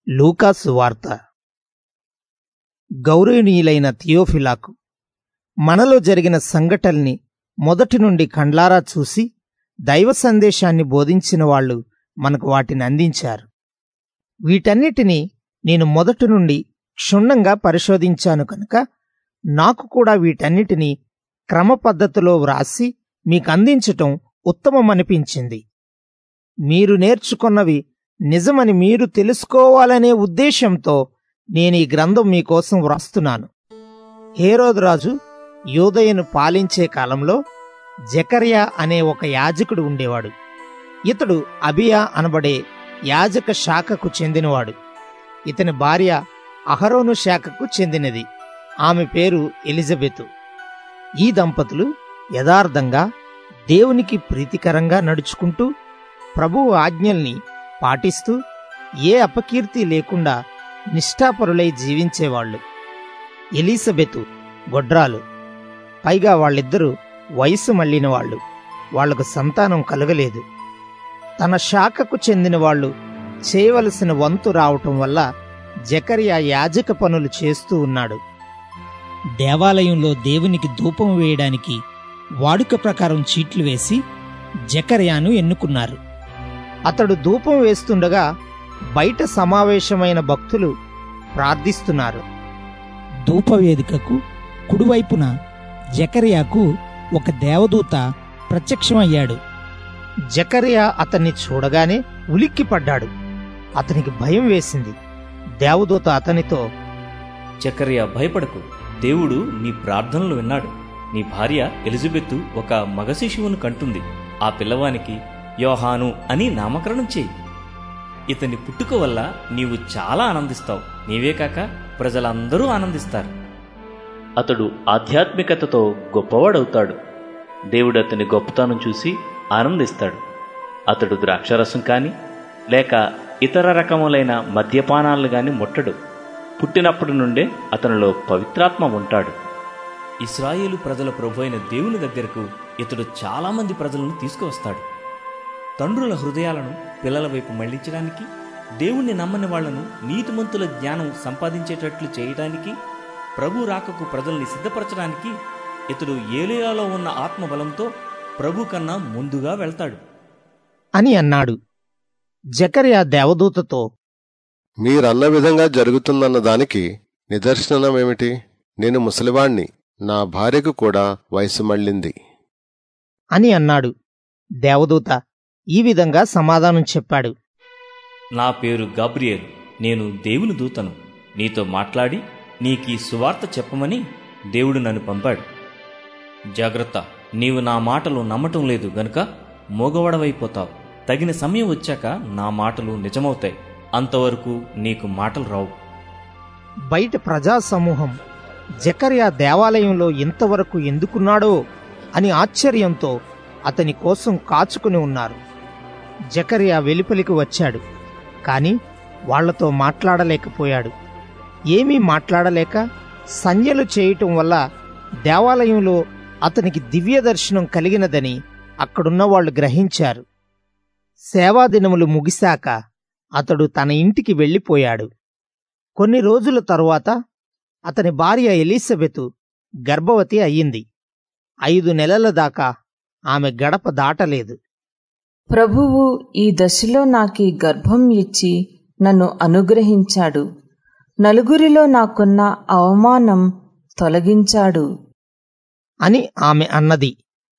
లూకాసు వార్త గౌరవనీయులైన థియోఫిలాకు మనలో జరిగిన సంఘటనల్ని మొదటి నుండి కండ్లారా చూసి దైవ సందేశాన్ని బోధించిన వాళ్ళు మనకు వాటిని అందించారు వీటన్నిటినీ నేను మొదటి నుండి క్షుణ్ణంగా పరిశోధించాను కనుక నాకు కూడా వీటన్నిటినీ క్రమ పద్ధతిలో వ్రాసి మీకు అందించటం ఉత్తమమనిపించింది మీరు నేర్చుకున్నవి నిజమని మీరు తెలుసుకోవాలనే ఉద్దేశంతో నేను ఈ గ్రంథం మీకోసం వ్రాస్తున్నాను హేరోదు రాజు యోదయను పాలించే కాలంలో జకర్యా అనే ఒక యాజకుడు ఉండేవాడు ఇతడు అబియా అనబడే యాజక శాఖకు చెందినవాడు ఇతని భార్య అహరోను శాఖకు చెందినది ఆమె పేరు ఎలిజబెతు ఈ దంపతులు యథార్థంగా దేవునికి ప్రీతికరంగా నడుచుకుంటూ ప్రభువు ఆజ్ఞల్ని పాటిస్తూ ఏ అపకీర్తి లేకుండా నిష్ఠాపరులై జీవించేవాళ్ళు ఎలిజబెతు గొడ్రాలు పైగా వాళ్ళిద్దరూ వయసు మళ్ళిన వాళ్ళు వాళ్లకు సంతానం కలగలేదు తన శాఖకు చెందిన వాళ్ళు చేయవలసిన వంతు రావటం వల్ల జకరియా యాజక పనులు చేస్తూ ఉన్నాడు దేవాలయంలో దేవునికి ధూపం వేయడానికి వాడుక ప్రకారం చీట్లు వేసి జకర్యాను ఎన్నుకున్నారు అతడు ధూపం వేస్తుండగా బయట సమావేశమైన భక్తులు ప్రార్థిస్తున్నారు ధూపవేదికకు కుడివైపున జకర్యాకు ఒక దేవదూత ప్రత్యక్షమయ్యాడు జకర్యా అతన్ని చూడగానే ఉలిక్కిపడ్డాడు అతనికి భయం వేసింది దేవదూత అతనితో చకర్య భయపడకు దేవుడు నీ ప్రార్థనలు విన్నాడు నీ భార్య ఎలిజబెత్తు ఒక మగ శిశువును కంటుంది ఆ పిల్లవానికి యోహాను అని నామకరణం చేయి ఇతని పుట్టుక వల్ల నీవు చాలా ఆనందిస్తావు నీవే కాక ప్రజలందరూ ఆనందిస్తారు అతడు ఆధ్యాత్మికతతో గొప్పవాడవుతాడు దేవుడు అతని గొప్పతనం చూసి ఆనందిస్తాడు అతడు ద్రాక్షరసం కాని లేక ఇతర రకములైన మద్యపానాలను గాని ముట్టడు పుట్టినప్పటి నుండే అతనిలో పవిత్రాత్మ ఉంటాడు ఇస్రాయేలు ప్రజల ప్రభు అయిన దేవుని దగ్గరకు ఇతడు చాలామంది ప్రజలను తీసుకువస్తాడు తండ్రుల హృదయాలను పిల్లల వైపు మళ్లించడానికి దేవుణ్ణి నమ్మని వాళ్లను నీతిమంతుల జ్ఞానం సంపాదించేటట్లు చేయడానికి ప్రభు రాకకు ప్రజల్ని సిద్ధపరచడానికి ఇతడు ఏలియాలో ఉన్న ఆత్మబలంతో ప్రభు కన్నా ముందుగా వెళ్తాడు అని అన్నాడు జకర్యా దేవదూతతో మీరన్న విధంగా జరుగుతుందన్న దానికి నిదర్శనమేమిటి నేను ముసలివాణ్ణి నా భార్యకు కూడా వయసు మళ్ళింది అని అన్నాడు దేవదూత ఈ విధంగా సమాధానం చెప్పాడు నా పేరు గాబ్రియేల్ నేను దేవుని దూతను నీతో మాట్లాడి నీకీ సువార్త చెప్పమని దేవుడు నన్ను పంపాడు జాగ్రత్త నీవు నా మాటలు నమ్మటం లేదు గనుక మోగవడవైపోతావు తగిన సమయం వచ్చాక నా మాటలు నిజమవుతాయి అంతవరకు నీకు మాటలు రావు బయట ప్రజా సమూహం జకర్యా దేవాలయంలో ఇంతవరకు ఎందుకున్నాడో అని ఆశ్చర్యంతో అతని కోసం కాచుకుని ఉన్నారు జకర్యా వెలుపలికి వచ్చాడు కాని వాళ్లతో మాట్లాడలేకపోయాడు ఏమీ మాట్లాడలేక సంజ్ఞలు చేయటం వల్ల దేవాలయంలో అతనికి దివ్య దర్శనం కలిగినదని అక్కడున్న వాళ్ళు గ్రహించారు సేవాదినములు ముగిశాక అతడు తన ఇంటికి వెళ్ళిపోయాడు కొన్ని రోజుల తరువాత అతని భార్య ఎలిజబెతు గర్భవతి అయ్యింది ఐదు నెలల దాకా ఆమె గడప దాటలేదు ప్రభువు ఈ దశలో నాకీ గర్భం ఇచ్చి నన్ను అనుగ్రహించాడు నలుగురిలో నాకున్న అవమానం తొలగించాడు అని ఆమె అన్నది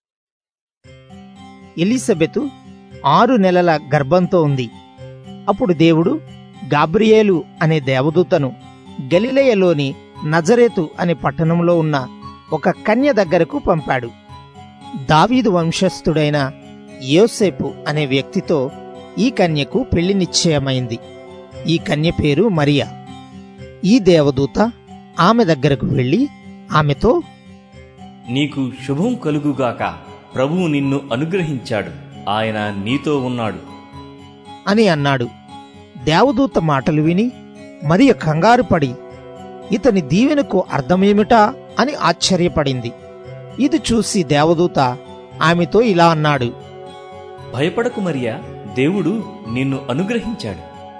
ఎలిజబెతు ఆరు నెలల గర్భంతో ఉంది అప్పుడు దేవుడు గాబ్రియేలు అనే దేవదూతను గలిలయలోని నజరేతు అనే పట్టణంలో ఉన్న ఒక కన్య దగ్గరకు పంపాడు దావీదు వంశస్థుడైన యోసేపు అనే వ్యక్తితో ఈ కన్యకు పెళ్లి నిశ్చయమైంది ఈ కన్య పేరు మరియా ఈ దేవదూత ఆమె దగ్గరకు వెళ్ళి ఆమెతో నీకు శుభం కలుగుగాక ప్రభువు నిన్ను అనుగ్రహించాడు ఆయన నీతో ఉన్నాడు అని అన్నాడు దేవదూత మాటలు విని మరియ కంగారు పడి ఇతని దీవెనకు అర్థమేమిటా అని ఆశ్చర్యపడింది ఇది చూసి దేవదూత ఆమెతో ఇలా అన్నాడు భయపడకు మరియా దేవుడు నిన్ను అనుగ్రహించాడు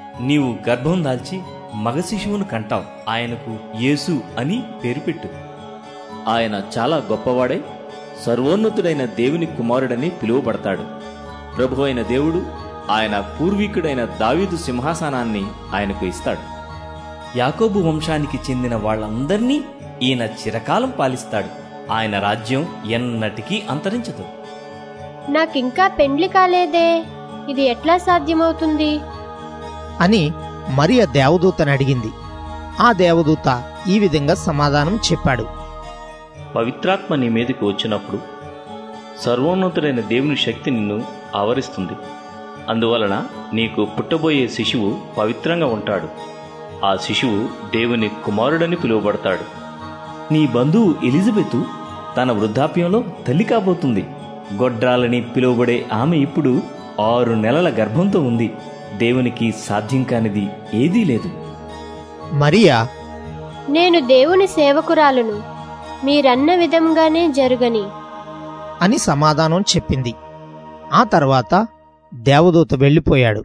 నీవు గర్భం దాల్చి మగ శిశువును కంటావు ఆయనకు యేసు అని పేరు పెట్టు ఆయన చాలా గొప్పవాడై సర్వోన్నతుడైన దేవుని కుమారుడని పిలువబడతాడు ప్రభు అయిన దేవుడు ఆయన పూర్వీకుడైన దావీదు సింహాసనాన్ని ఆయనకు ఇస్తాడు యాకోబు వంశానికి చెందిన వాళ్ళందర్నీ ఈయన చిరకాలం పాలిస్తాడు ఆయన రాజ్యం ఎన్నటికీ అంతరించదు నాకింకా పెండ్లి కాలేదే ఇది ఎట్లా సాధ్యమవుతుంది అని మరియ దేవదూతని అడిగింది ఆ దేవదూత ఈ విధంగా సమాధానం చెప్పాడు పవిత్రాత్మ నీ మీదకి వచ్చినప్పుడు సర్వోన్నతుడైన దేవుని శక్తి నిన్ను ఆవరిస్తుంది అందువలన నీకు పుట్టబోయే శిశువు పవిత్రంగా ఉంటాడు ఆ శిశువు దేవుని కుమారుడని పిలువబడతాడు నీ బంధువు ఎలిజబెతు తన వృద్ధాప్యంలో తల్లి కాబోతుంది గొడ్రాలని పిలువబడే ఆమె ఇప్పుడు ఆరు నెలల గర్భంతో ఉంది దేవునికి సాధ్యం కానిది ఏదీ లేదు మరియా నేను దేవుని సేవకురాలును మీరన్న విధంగానే జరుగని అని సమాధానం చెప్పింది ఆ తర్వాత దేవదూత వెళ్ళిపోయాడు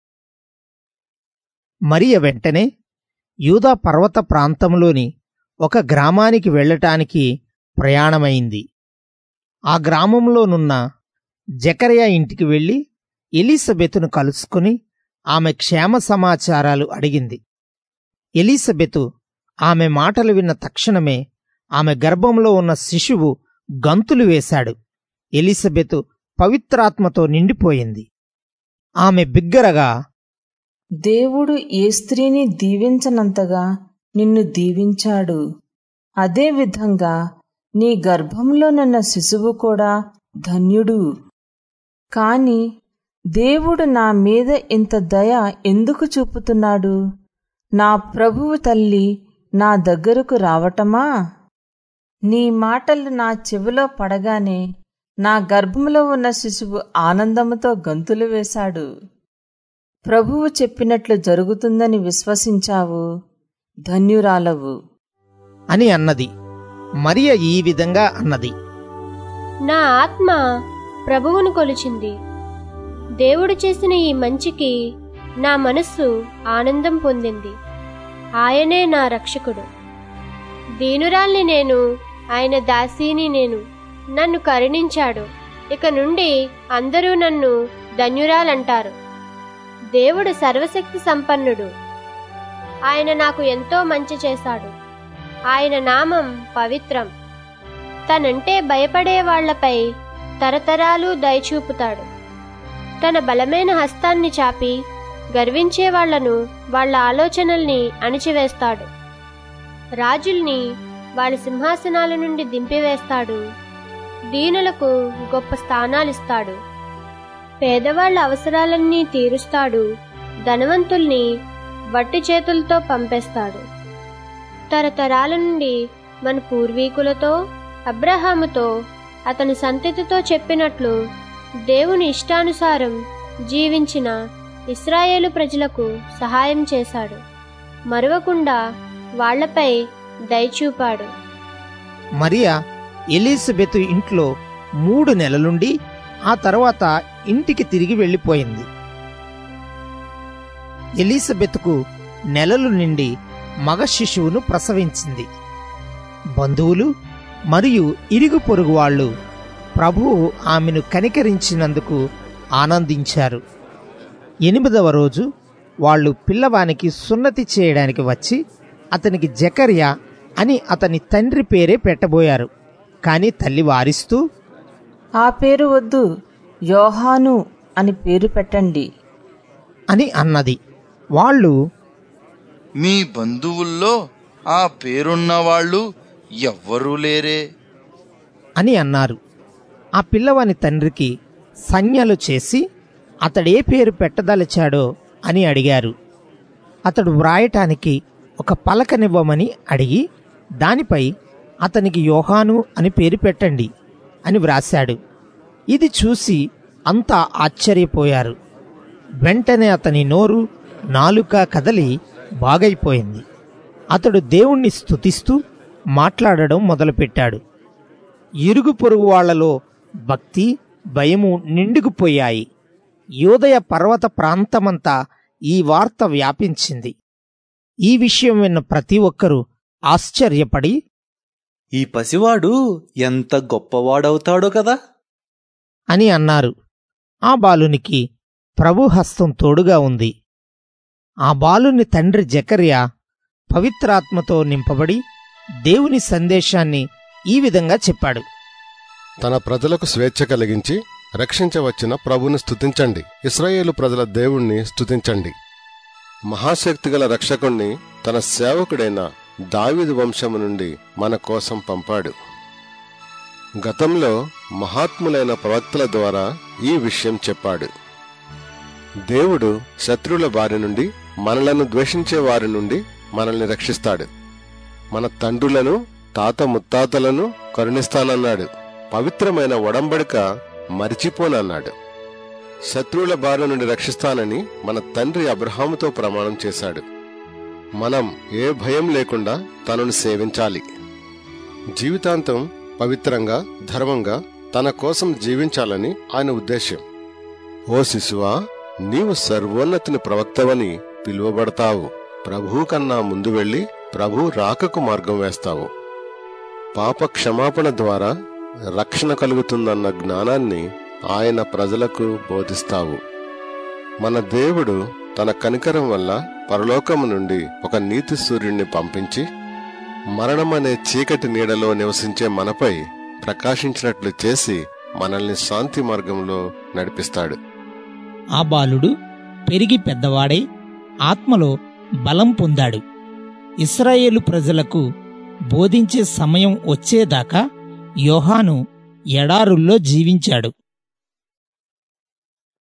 మరియ వెంటనే యూదా పర్వత ప్రాంతంలోని ఒక గ్రామానికి వెళ్ళటానికి ప్రయాణమైంది ఆ గ్రామంలోనున్న జకరియా ఇంటికి వెళ్ళి ఎలీసబెతును కలుసుకుని ఆమె క్షేమ సమాచారాలు అడిగింది ఎలీసబెతు ఆమె మాటలు విన్న తక్షణమే ఆమె గర్భంలో ఉన్న శిశువు గంతులు వేశాడు ఎలిజబెతు పవిత్రాత్మతో నిండిపోయింది ఆమె బిగ్గరగా దేవుడు ఏ స్త్రీని దీవించనంతగా నిన్ను దీవించాడు అదేవిధంగా నీ గర్భంలోనున్న శిశువు కూడా ధన్యుడు కాని దేవుడు నా మీద ఇంత దయ ఎందుకు చూపుతున్నాడు నా ప్రభువు తల్లి నా దగ్గరకు రావటమా నీ మాటలు నా చెవిలో పడగానే నా గర్భంలో ఉన్న శిశువు ఆనందముతో గంతులు వేశాడు ప్రభువు చెప్పినట్లు జరుగుతుందని విశ్వసించావు ధన్యురాలవు అని అన్నది మరియ ఈ విధంగా అన్నది నా ఆత్మ ప్రభువును కొలిచింది దేవుడు చేసిన ఈ మంచికి నా మనస్సు ఆనందం పొందింది ఆయనే నా రక్షకుడు దీనురాల్ని నేను ఆయన దాసీని నేను నన్ను కరుణించాడు ఇక నుండి అందరూ నన్ను ధన్యురాలంటారు దేవుడు సర్వశక్తి సంపన్నుడు ఆయన నాకు ఎంతో మంచి చేశాడు ఆయన నామం పవిత్రం తనంటే భయపడే వాళ్లపై తరతరాలు దయచూపుతాడు తన బలమైన హస్తాన్ని చాపి గర్వించే వాళ్లను వాళ్ళ ఆలోచనల్ని అణిచివేస్తాడు రాజుల్ని వాళ్ళ సింహాసనాల నుండి దింపివేస్తాడు దీనులకు గొప్ప స్థానాలిస్తాడు పేదవాళ్ల అవసరాలన్నీ తీరుస్తాడు ధనవంతుల్ని వట్టి చేతులతో పంపేస్తాడు తరతరాల నుండి మన పూర్వీకులతో అబ్రహాముతో అతని సంతతితో చెప్పినట్లు దేవుని ఇష్టానుసారం జీవించిన ఇస్రాయేలు ప్రజలకు సహాయం చేశాడు మరవకుండా వాళ్లపై దయచూపాడు మరియా ఎలిజబెతు ఇంట్లో మూడు నెలలుండి ఆ తర్వాత ఇంటికి తిరిగి వెళ్ళిపోయింది ఎలిజబెతుకు నెలలు నిండి మగ శిశువును ప్రసవించింది బంధువులు మరియు ఇరుగు పొరుగు వాళ్ళు ప్రభువు ఆమెను కనికరించినందుకు ఆనందించారు ఎనిమిదవ రోజు వాళ్ళు పిల్లవానికి సున్నతి చేయడానికి వచ్చి అతనికి జకర్యా అని అతని తండ్రి పేరే పెట్టబోయారు కాని తల్లి వారిస్తూ ఆ పేరు వద్దు యోహాను అని పేరు పెట్టండి అని అన్నది వాళ్ళు మీ బంధువుల్లో ఆ పేరున్న వాళ్ళు ఎవ్వరూ లేరే అని అన్నారు ఆ పిల్లవాని తండ్రికి సంజ్ఞలు చేసి అతడే పేరు పెట్టదలిచాడో అని అడిగారు అతడు వ్రాయటానికి ఒక పలకనివ్వమని అడిగి దానిపై అతనికి యోహాను అని పేరు పెట్టండి అని వ్రాశాడు ఇది చూసి అంతా ఆశ్చర్యపోయారు వెంటనే అతని నోరు నాలుక కదలి బాగైపోయింది అతడు దేవుణ్ణి స్తుతిస్తూ మాట్లాడడం మొదలుపెట్టాడు ఇరుగు పొరుగు వాళ్లలో భక్తి భయము నిండుకుపోయాయి యోదయ పర్వత ప్రాంతమంతా ఈ వార్త వ్యాపించింది ఈ విషయం విన్న ప్రతి ఒక్కరూ ఆశ్చర్యపడి ఈ పసివాడు ఎంత గొప్పవాడవుతాడో కదా అని అన్నారు ఆ బాలునికి ప్రభు హస్తం తోడుగా ఉంది ఆ బాలుని తండ్రి జకర్యా పవిత్రాత్మతో నింపబడి దేవుని సందేశాన్ని ఈ విధంగా చెప్పాడు తన ప్రజలకు స్వేచ్ఛ కలిగించి రక్షించవచ్చిన ప్రభుని స్తుతించండి ఇస్రాయేలు ప్రజల దేవుణ్ణి స్తుతించండి మహాశక్తిగల రక్షకుణ్ణి తన సేవకుడైన దావీదు వంశము నుండి మన కోసం పంపాడు గతంలో మహాత్ములైన ప్రవక్తల ద్వారా ఈ విషయం చెప్పాడు దేవుడు శత్రువుల బారి నుండి మనలను ద్వేషించే వారి నుండి మనల్ని రక్షిస్తాడు మన తండ్రులను తాత ముత్తాతలను కరుణిస్తానన్నాడు పవిత్రమైన ఒడంబడిక మరిచిపోనన్నాడు శత్రువుల బారి నుండి రక్షిస్తానని మన తండ్రి అబ్రహాముతో ప్రమాణం చేశాడు మనం ఏ భయం లేకుండా తనను సేవించాలి జీవితాంతం పవిత్రంగా ధర్మంగా తన కోసం జీవించాలని ఆయన ఉద్దేశ్యం ఓ శిశువా నీవు సర్వోన్నతిని ప్రవక్తవని పిలువబడతావు ప్రభువు కన్నా ముందు వెళ్లి ప్రభు రాకకు మార్గం వేస్తావు పాప క్షమాపణ ద్వారా రక్షణ కలుగుతుందన్న జ్ఞానాన్ని ఆయన ప్రజలకు బోధిస్తావు మన దేవుడు తన కనికరం వల్ల పరలోకము నుండి ఒక నీతి సూర్యుణ్ణి పంపించి మరణమనే చీకటి నీడలో నివసించే మనపై ప్రకాశించినట్లు చేసి మనల్ని శాంతి మార్గంలో నడిపిస్తాడు ఆ బాలుడు పెరిగి పెద్దవాడై ఆత్మలో బలం పొందాడు ఇస్రాయేలు ప్రజలకు బోధించే సమయం వచ్చేదాకా యోహాను ఎడారుల్లో జీవించాడు